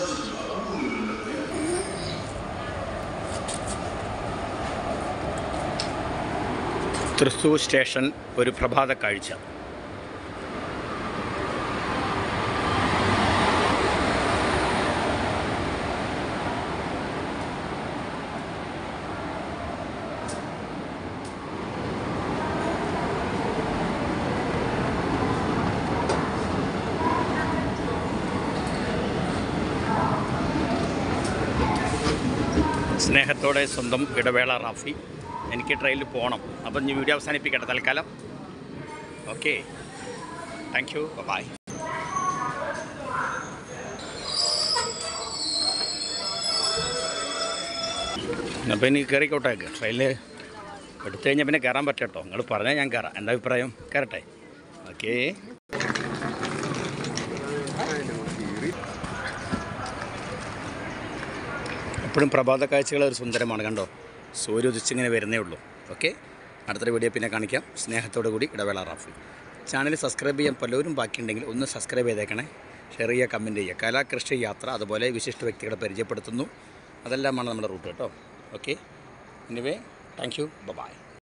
Thrissur station ഒരു പ്രഭാത കാഴ്ച സ്നേഹത്തോടെ സ്വന്തം ഇടവേള റാഫി എനിക്ക് ട്രെയിനിൽ പോകണം അപ്പം ഇനി വീഡിയോ അവസാനിപ്പിക്കട്ടെ തൽക്കാലം ഓക്കെ താങ്ക് യു ബൈ അപ്പോൾ ഇനി കയറിക്കോട്ടേക്ക് ട്രെയിനിൽ എടുത്തു കഴിഞ്ഞാൽ പിന്നെ കയറാൻ പറ്റട്ടോ നിങ്ങൾ പറഞ്ഞാൽ ഞാൻ കയറാം എന്താ അഭിപ്രായം കയറട്ടെ ഓക്കേ എപ്പോഴും പ്രഭാത കാഴ്ചകൾ ഒരു സുന്ദരമാണ് കണ്ടോ സൂര്യ ഉദിച്ചിങ്ങനെ വരുന്നേ ഉള്ളൂ ഓക്കെ അടുത്തൊരു വീഡിയോ പിന്നെ കാണിക്കാം സ്നേഹത്തോടു കൂടി ഇടവേള റാഫി ചാനൽ സബ്സ്ക്രൈബ് ചെയ്യാൻ പലരും ബാക്കിയുണ്ടെങ്കിൽ ഒന്ന് സബ്സ്ക്രൈബ് ചെയ്തേക്കണേ ഷെയർ ചെയ്യുക കമൻറ്റ് ചെയ്യുക കലാകൃഷി യാത്ര അതുപോലെ വിശിഷ്ട വ്യക്തികളെ പരിചയപ്പെടുത്തുന്നു അതെല്ലാമാണ് നമ്മുടെ റൂട്ട് കേട്ടോ okay anyway thank you by